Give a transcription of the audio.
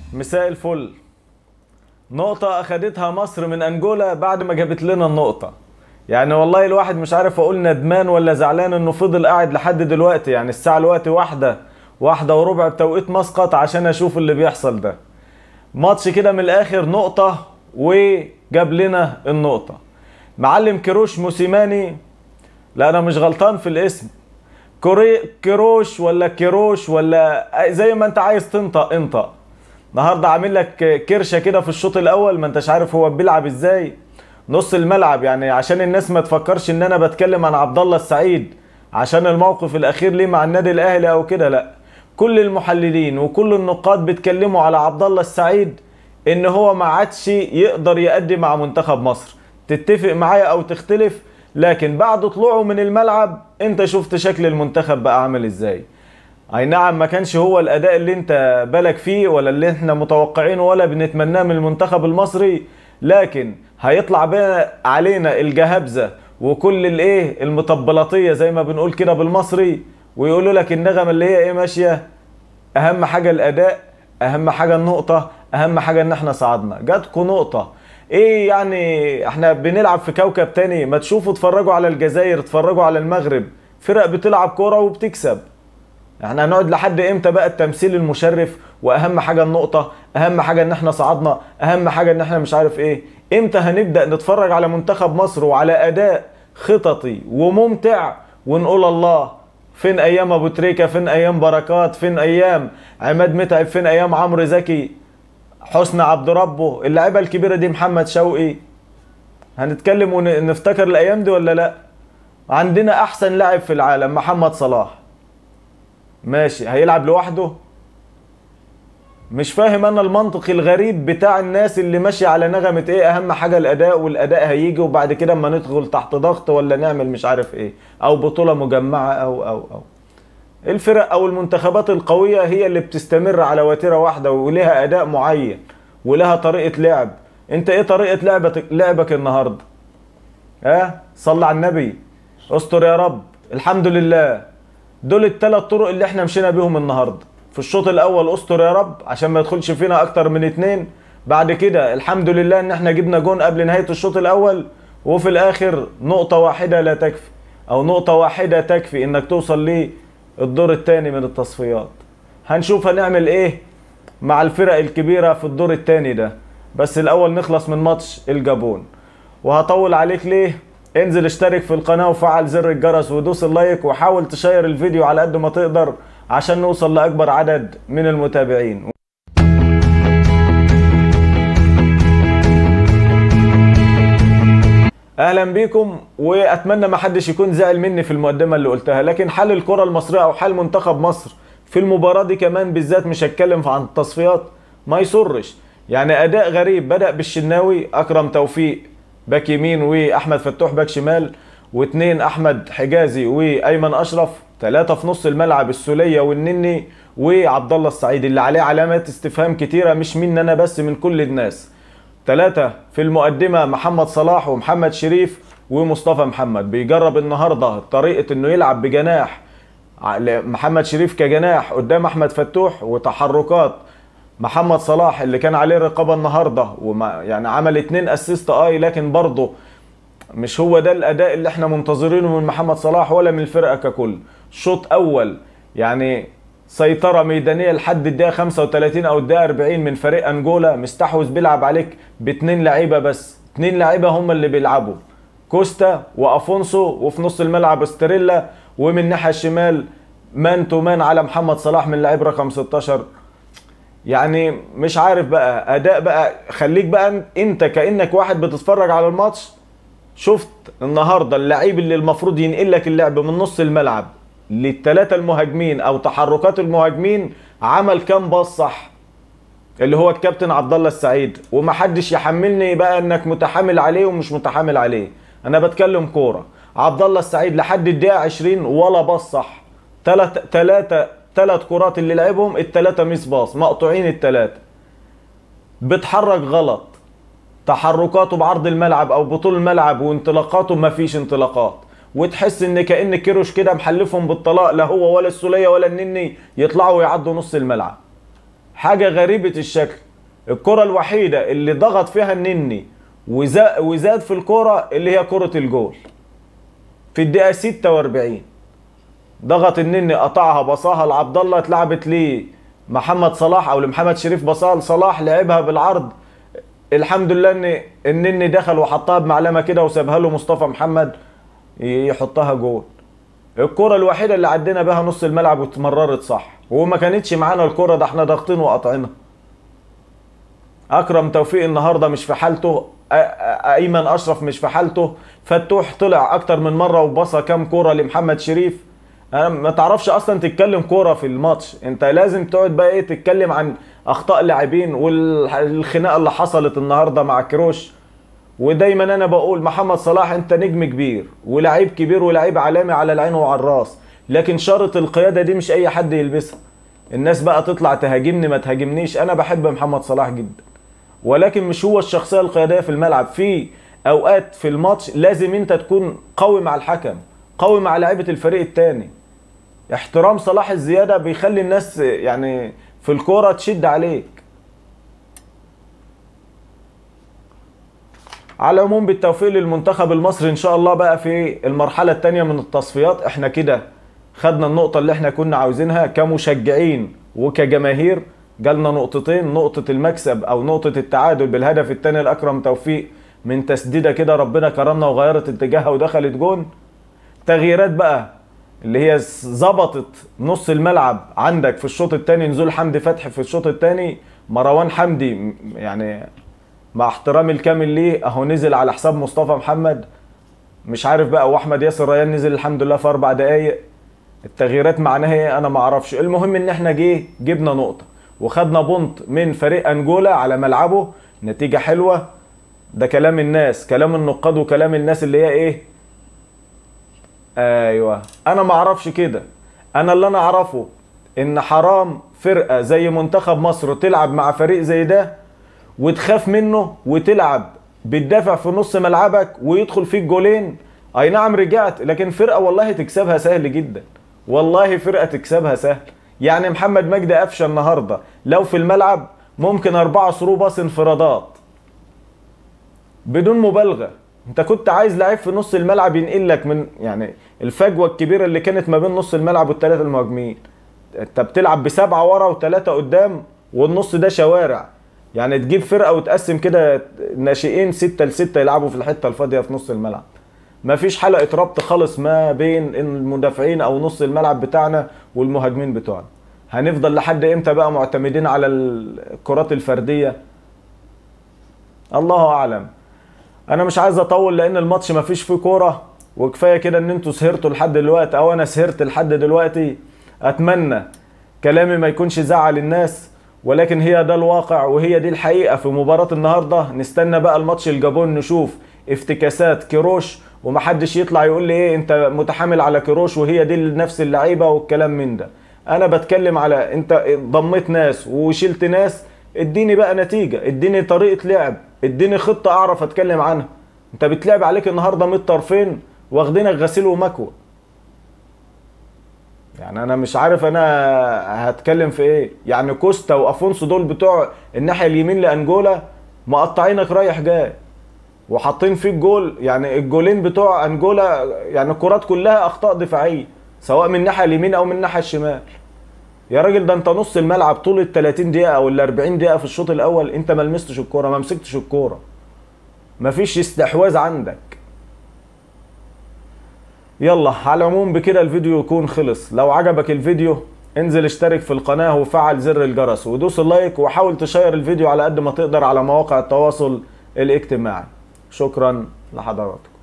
مساء الفل نقطة أخدتها مصر من أنجولا بعد ما جابت لنا النقطة يعني والله الواحد مش عارف أقول ندمان ولا زعلان إنه فضل قاعد لحد دلوقتي يعني الساعة الوقت واحدة واحدة وربع بتوقيت مسقط عشان أشوف اللي بيحصل ده ماتش كده من الآخر نقطة وجاب لنا النقطة معلم كروش موسيماني لا أنا مش غلطان في الاسم كوري كروش ولا كيروش ولا زي ما انت عايز تنطق انطق النهارده عامل لك كرشه كده في الشوط الاول ما انتش عارف هو بيلعب ازاي نص الملعب يعني عشان الناس ما تفكرش ان انا بتكلم عن عبد الله السعيد عشان الموقف الاخير ليه مع النادي الاهلي او كده لا كل المحللين وكل النقاد بيتكلموا على عبد الله السعيد ان هو ما عادش يقدر يأدي مع منتخب مصر تتفق معايا او تختلف لكن بعد طلوعه من الملعب انت شفت شكل المنتخب بقى عامل ازاي اي نعم ما كانش هو الاداء اللي انت بالك فيه ولا اللي احنا متوقعينه ولا بنتمناه من المنتخب المصري لكن هيطلع بقى علينا الجهابزه وكل الايه المطبلاتيه زي ما بنقول كده بالمصري ويقولوا لك النغمه اللي هي ايه ماشيه اهم حاجه الاداء اهم حاجه النقطه اهم حاجه ان احنا صعدنا جاتكم نقطه ايه يعني احنا بنلعب في كوكب تاني ما تشوفوا اتفرجوا على الجزائر اتفرجوا على المغرب فرق بتلعب كوره وبتكسب احنا هنقعد لحد امتى بقى التمثيل المشرف واهم حاجه النقطه اهم حاجه ان احنا صعدنا اهم حاجه ان احنا مش عارف ايه امتى هنبدا نتفرج على منتخب مصر وعلى اداء خططي وممتع ونقول الله فين ايام ابو تريكه فين ايام بركات فين ايام عماد متعب فين ايام عمرو زكي حسني عبد ربه اللعيبه الكبيره دي محمد شوقي هنتكلم ونفتكر الايام دي ولا لا عندنا احسن لاعب في العالم محمد صلاح ماشي هيلعب لوحده مش فاهم انا المنطق الغريب بتاع الناس اللي ماشيه على نغمه ايه اهم حاجه الاداء والاداء هيجي وبعد كده اما ندخل تحت ضغط ولا نعمل مش عارف ايه او بطوله مجمعه او او او الفرق او المنتخبات القويه هي اللي بتستمر على وتيره واحده ولها اداء معين ولها طريقه لعب انت ايه طريقه لعبك لعبك النهارده ها صلى على النبي استر يا رب الحمد لله دول الثلاث طرق اللي احنا مشينا بيهم النهارده في الشوط الاول استر يا رب عشان ما يدخلش فينا اكتر من اتنين بعد كده الحمد لله ان احنا جبنا جون قبل نهايه الشوط الاول وفي الاخر نقطه واحده لا تكفي او نقطه واحده تكفي انك توصل ليه الدور الثاني من التصفيات هنشوف هنعمل ايه مع الفرق الكبيرة في الدور الثاني ده بس الاول نخلص من ماتش الجابون وهطول عليك ليه انزل اشترك في القناة وفعل زر الجرس ودوس اللايك وحاول تشير الفيديو على قد ما تقدر عشان نوصل لأكبر عدد من المتابعين اهلا بيكم واتمنى ما حدش يكون زعل مني في المقدمه اللي قلتها لكن حال الكره المصريه او حال منتخب مصر في المباراه دي كمان بالذات مش هتكلم عن التصفيات ما يسرش يعني اداء غريب بدا بالشناوي اكرم توفيق باك يمين واحمد فتوح باك شمال واثنين احمد حجازي وايمن اشرف ثلاثه في نص الملعب السوليه والنني وعبد الله السعيد اللي عليه علامات استفهام كتيره مش مني انا بس من كل الناس ثلاثة في المقدمة محمد صلاح ومحمد شريف ومصطفى محمد بيجرب النهاردة طريقة انه يلعب بجناح محمد شريف كجناح قدام احمد فتوح وتحركات محمد صلاح اللي كان عليه رقابة النهاردة وما يعني عمل اتنين اسيست اي لكن برضه مش هو ده الاداء اللي احنا منتظرينه من محمد صلاح ولا من الفرقة ككل شوط اول يعني سيطرة ميدانية لحد الدقيقة 35 أو الدقيقة 40 من فريق أنجولا مستحوذ بيلعب عليك باتنين لعيبة بس اتنين لعيبة هم اللي بيلعبوا كوستا وأفونسو وفي نص الملعب استريلا ومن الناحية الشمال مان تو مان على محمد صلاح من لعيب رقم 16 يعني مش عارف بقى أداء بقى خليك بقى أنت كأنك واحد بتتفرج على الماتش شفت النهارده اللعيب اللي المفروض ينقل لك اللعب من نص الملعب للثلاثه المهاجمين او تحركات المهاجمين عمل كام باص صح اللي هو الكابتن عبد الله السعيد ومحدش يحملني بقى انك متحامل عليه ومش متحامل عليه انا بتكلم كوره عبد الله السعيد لحد الدقيقه 20 ولا باص صح ثلاث ثلاثه ثلاث كرات اللي لعبهم الثلاثه ميس باص مقطوعين الثلاثه بتحرك غلط تحركاته بعرض الملعب او بطول الملعب وانطلاقاته مفيش انطلاقات وتحس ان كان كيروش كده محلفهم بالطلاق لا هو ولا السوليه ولا النني يطلعوا ويعدوا نص الملعب حاجه غريبه الشكل الكره الوحيده اللي ضغط فيها النني وزا- وزاد في الكره اللي هي كره الجول في الدقيقه 46 ضغط النني قطعها بصاها لعبد الله اتلعبت ليه محمد صلاح او لمحمد شريف بصاها لصلاح لعبها بالعرض الحمد لله ان النني دخل وحطها بمعلمه كده وسابها له مصطفى محمد يحطها جول الكرة الوحيدة اللي عدينا بها نص الملعب واتمررت صح وما كانتش معانا الكرة ده احنا ضاغطين وقاطعينها اكرم توفيق النهارده مش في حالته أ- أ- ايمن اشرف مش في حالته فتوح طلع اكتر من مره وبصى كام كوره لمحمد شريف انا ما تعرفش اصلا تتكلم كوره في الماتش انت لازم تقعد بقى ايه تتكلم عن اخطاء لاعبين والخناقه اللي حصلت النهارده مع كروش ودايما انا بقول محمد صلاح انت نجم كبير ولاعيب كبير ولاعيب عالمي على العين وعلى الراس لكن شارة القيادة دي مش اي حد يلبسها الناس بقى تطلع تهاجمني ما تهاجمنيش انا بحب محمد صلاح جدا ولكن مش هو الشخصية القيادية في الملعب في اوقات في الماتش لازم انت تكون قوي مع الحكم قوي مع لعيبة الفريق التاني احترام صلاح الزيادة بيخلي الناس يعني في الكورة تشد عليك على العموم بالتوفيق للمنتخب المصري ان شاء الله بقى في المرحله الثانيه من التصفيات احنا كده خدنا النقطه اللي احنا كنا عاوزينها كمشجعين وكجماهير جالنا نقطتين نقطه المكسب او نقطه التعادل بالهدف الثاني لاكرم توفيق من تسديده كده ربنا كرمنا وغيرت اتجاهها ودخلت جون تغييرات بقى اللي هي ظبطت نص الملعب عندك في الشوط الثاني نزول حمدي فتحي في الشوط الثاني مروان حمدي م- يعني مع احترامي الكامل ليه اهو نزل على حساب مصطفى محمد مش عارف بقى واحمد ياسر ريان نزل الحمد لله في اربع دقايق التغييرات معناها ايه انا ما اعرفش المهم ان احنا جه جبنا نقطه وخدنا بونت من فريق انجولا على ملعبه نتيجه حلوه ده كلام الناس كلام النقاد وكلام الناس اللي هي ايه ايوه انا ما اعرفش كده انا اللي انا اعرفه ان حرام فرقه زي منتخب مصر تلعب مع فريق زي ده وتخاف منه وتلعب بتدافع في نص ملعبك ويدخل فيك جولين اي نعم رجعت لكن فرقه والله تكسبها سهل جدا والله فرقه تكسبها سهل يعني محمد مجدي قفشه النهارده لو في الملعب ممكن اربعه ثرو باص انفرادات بدون مبالغه انت كنت عايز لعيب في نص الملعب ينقل لك من يعني الفجوه الكبيره اللي كانت ما بين نص الملعب والثلاثه المهاجمين انت بتلعب بسبعه ورا وثلاثه قدام والنص ده شوارع يعني تجيب فرقه وتقسم كده ناشئين ستة لستة يلعبوا في الحته الفاضيه في نص الملعب مفيش حلقه ربط خالص ما بين المدافعين او نص الملعب بتاعنا والمهاجمين بتوعنا هنفضل لحد امتى بقى معتمدين على الكرات الفرديه الله اعلم انا مش عايز اطول لان الماتش مفيش فيه كوره وكفايه كده ان انتوا سهرتوا لحد دلوقتي او انا سهرت لحد دلوقتي اتمنى كلامي ما يكونش زعل الناس ولكن هي ده الواقع وهي دي الحقيقه في مباراه النهارده نستنى بقى الماتش الجابون نشوف افتكاسات كيروش ومحدش يطلع يقول لي ايه انت متحامل على كيروش وهي دي نفس اللعيبه والكلام من ده انا بتكلم على انت ضميت ناس وشلت ناس اديني بقى نتيجه اديني طريقه لعب اديني خطه اعرف اتكلم عنها انت بتلعب عليك النهارده من الطرفين واخدينك غسيل ومكوى يعني انا مش عارف انا هتكلم في ايه يعني كوستا وافونسو دول بتوع الناحيه اليمين لانجولا مقطعينك رايح جاي وحاطين فيك جول يعني الجولين بتوع انجولا يعني الكرات كلها اخطاء دفاعيه سواء من الناحيه اليمين او من الناحيه الشمال يا راجل ده انت نص الملعب طول ال 30 دقيقه او ال 40 دقيقه في الشوط الاول انت ما لمستش الكوره ما مسكتش الكوره مفيش استحواذ عندك يلا على العموم بكده الفيديو يكون خلص لو عجبك الفيديو انزل اشترك في القناة وفعل زر الجرس ودوس اللايك وحاول تشير الفيديو على قد ما تقدر على مواقع التواصل الاجتماعي شكرا لحضراتكم